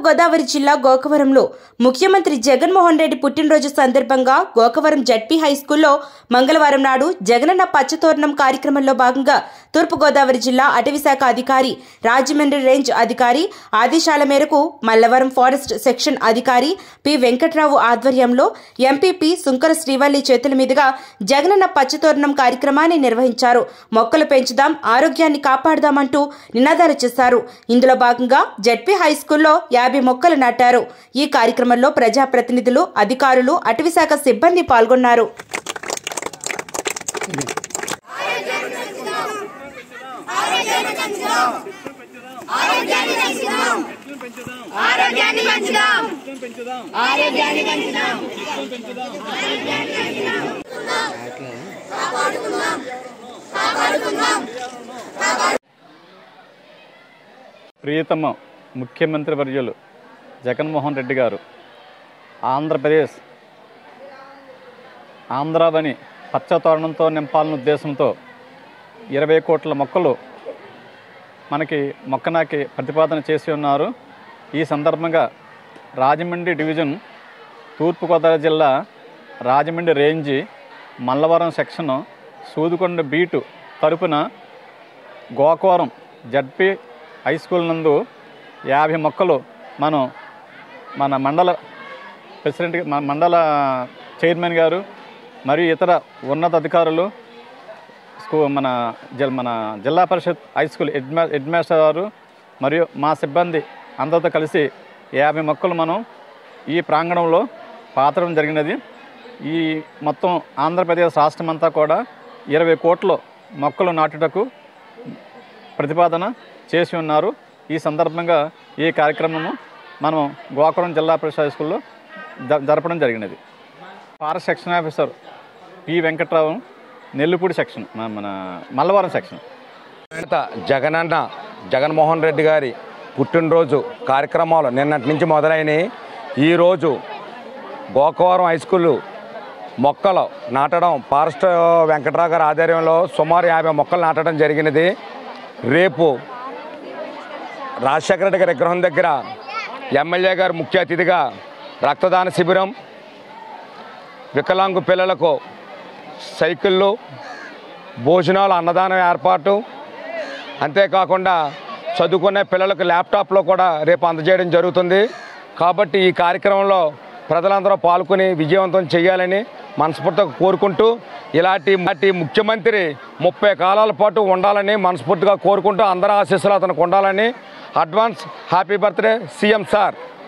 గోదావరి జిల్లా గోకవరంలో ముఖ్యమంత్రి జగన్మోహన్ రెడ్డి పుట్టినరోజు సందర్భంగా గోకవరం జడ్పీ హై స్కూల్లో మంగళవారం నాడు జగనన్న పచ్చతోరణం కార్యక్రమంలో భాగంగా తూర్పుగోదావరి జిల్లా అటవీశాఖ అధికారి రాజమండ్రి రేంజ్ అధికారి ఆదేశాల మేరకు మల్లవరం ఫారెస్ట్ సెక్షన్ అధికారి పి వెంకట్రావు ఆధ్వర్యంలో ఎంపీపీ సుంకర శ్రీవల్లి చేతుల మీదుగా జగనన్న పచ్చతోరణం కార్యక్రమాన్ని నిర్వహించారు మొక్కలు పెంచుదాం ఆరోగ్యాన్ని కాపాడుదామంటూ నినాదాలు చేశారు ఇందులో భాగంగా జడ్పీ హై స్కూల్లో యాభై మొక్కలు నాటారు ఈ కార్యక్రమంలో ప్రజాప్రతినిధులు అధికారులు అటవీశాఖ సిబ్బంది పాల్గొన్నారు ఆరోగ్యాన్ని పెంచుదాం ఆరోగ్యాన్ని పెంచుదాం ప్రియతమ ముఖ్యమంత్రి వర్యులు జగన్మోహన్ రెడ్డి గారు ఆంధ్రప్రదేశ్ ఆంధ్రావని పచ్చతోరణంతో నింపాలన్న ఉద్దేశంతో ఇరవై కోట్ల మొక్కలు మనకి మొక్కనాకి ప్రతిపాదన చేసి ఉన్నారు ఈ సందర్భంగా రాజమండ్రి డివిజన్ తూర్పుగోదావరి జిల్లా Rajahmundry range Mallavaram section Sudukonda beat తరపున గోకవరం జడ్పీ హై స్కూల్ నందు యాభై మొక్కలు మనం మన మండల ప్రెసిడెంట్ మన మండల చైర్మన్ గారు మరియు ఇతర ఉన్నత అధికారులు స్కూ మన జిల్ మన జిల్లా పరిషత్ హై స్కూల్ హెడ్ మా హెడ్ మాస్టర్ గారు మరియు మా సిబ్బంది అందరితో కలిసి యాభై మొక్కలు మనం ఈ ప్రాంగణంలో పాతడం జరిగినది ఈ మొత్తం ఆంధ్రప్రదేశ్ రాష్ట్రం అంతా కూడా ఇరవై కోట్ల మొక్కలు నాటుటకు ప్రతిపాదన చేసి ఉన్నారు ఈ సందర్భంగా ఈ కార్యక్రమము మనం గోకురం జిల్లా పరిషత్ హై స్కూల్లో జ- జరపడం జరిగినది forest section officer P Venkatrao Nellipudi section మన- మన మల్లవరం సెక్షన్ నేత జగనన్న జగన్మోహన్ రెడ్డి గారి పుట్టినరోజు కార్యక్రమాలు నిన్నటి నుంచి మొదలైనవి ఈరోజు గోకవరం హై స్కూల్ మొక్కలు నాటడం ఫారెస్ట్ వెంకట్రావు గారి ఆధ్వర్యంలో సుమారు యాభై మొక్కలు నాటడం జరిగినది రేపు రాజశేఖర రెడ్డి గారి విగ్రహం దగ్గర ఎమ్మెల్యే గారు ముఖ్య అతిథిగా రక్తదాన శిబిరం వికలాంగు పిల్లలకు సైకిళ్ళు భోజనాలు అన్నదానం ఏర్పాటు అంతేకాకుండా చదువుకునే పిల్లలకు ల్యాప్టాప్లో కూడా రేపు అందజేయడం జరుగుతుంది కాబట్టి ఈ కార్యక్రమంలో ప్రజలందరూ పాల్గొని విజయవంతం చేయాలని మనస్ఫూర్తిగా కోరుకుంటూ ఇలాంటి ఇలాంటి ముఖ్యమంత్రి ముప్పై కాలాల పాటు ఉండాలని మనస్ఫూర్తిగా కోరుకుంటూ అందరి ఆశీస్సులు అతనికి ఉండాలని advance happy birthday CM sir